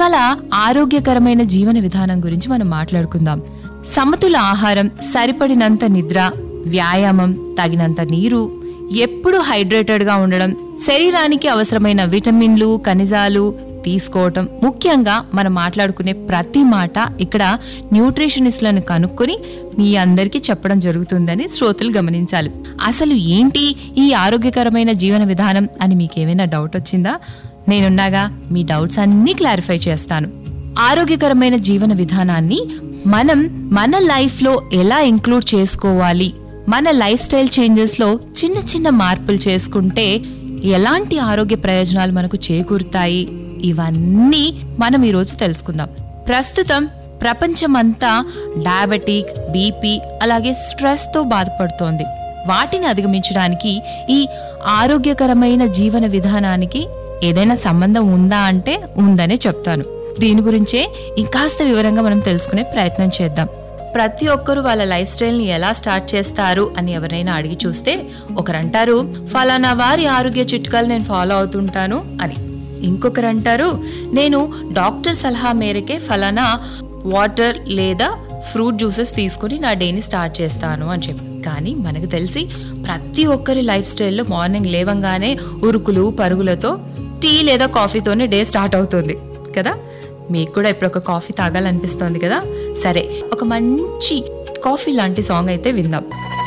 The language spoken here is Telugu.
ఇవాళ ఆరోగ్యకరమైన జీవన విధానం గురించి మనం మాట్లాడుకుందాం సమతుల ఆహారం సరిపడినంత నిద్ర వ్యాయామం తగినంత నీరు ఎప్పుడు హైడ్రేటెడ్ గా ఉండడం శరీరానికి అవసరమైన విటమిన్లు ఖనిజాలు తీసుకోవటం ముఖ్యంగా మనం మాట్లాడుకునే ప్రతి మాట ఇక్కడ న్యూట్రిషనిస్ట్లను కనుక్కొని మీ అందరికీ చెప్పడం జరుగుతుందని శ్రోతలు గమనించాలి అసలు ఏంటి ఈ ఆరోగ్యకరమైన జీవన విధానం అని మీకేమైనా డౌట్ వచ్చిందా నేనున్నాగా మీ డౌట్స్ అన్నీ క్లారిఫై చేస్తాను ఆరోగ్యకరమైన జీవన విధానాన్ని మనం మన లైఫ్లో ఎలా ఇంక్లూడ్ చేసుకోవాలి మన లైఫ్ స్టైల్ చేంజెస్ లో చిన్న చిన్న మార్పులు చేసుకుంటే ఎలాంటి ఆరోగ్య ప్రయోజనాలు మనకు చేకూరుతాయి ఇవన్నీ మనం ఈరోజు తెలుసుకుందాం ప్రస్తుతం ప్రపంచమంతా డయాబెటిక్ బీపీ అలాగే స్ట్రెస్ తో బాధపడుతోంది వాటిని అధిగమించడానికి ఈ ఆరోగ్యకరమైన జీవన విధానానికి ఏదైనా సంబంధం ఉందా అంటే ఉందనే చెప్తాను దీని గురించే ఇంకాస్త వివరంగా మనం తెలుసుకునే ప్రయత్నం చేద్దాం ప్రతి ఒక్కరూ వాళ్ళ లైఫ్ స్టైల్ని ఎలా స్టార్ట్ చేస్తారు అని ఎవరైనా అడిగి చూస్తే ఒకరంటారు ఫలానా వారి ఆరోగ్య చిట్కాలు నేను ఫాలో అవుతుంటాను అని ఇంకొకరు అంటారు నేను డాక్టర్ సలహా మేరకే ఫలానా వాటర్ లేదా ఫ్రూట్ జ్యూసెస్ తీసుకుని నా డేని స్టార్ట్ చేస్తాను అని చెప్పి కానీ మనకు తెలిసి ప్రతి ఒక్కరి లైఫ్ స్టైల్లో మార్నింగ్ లేవంగానే ఉరుకులు పరుగులతో టీ లేదా కాఫీతోనే డే స్టార్ట్ అవుతుంది కదా మీకు కూడా ఇప్పుడు ఒక కాఫీ తాగాలనిపిస్తోంది కదా సరే ఒక మంచి కాఫీ లాంటి సాంగ్ అయితే విందాం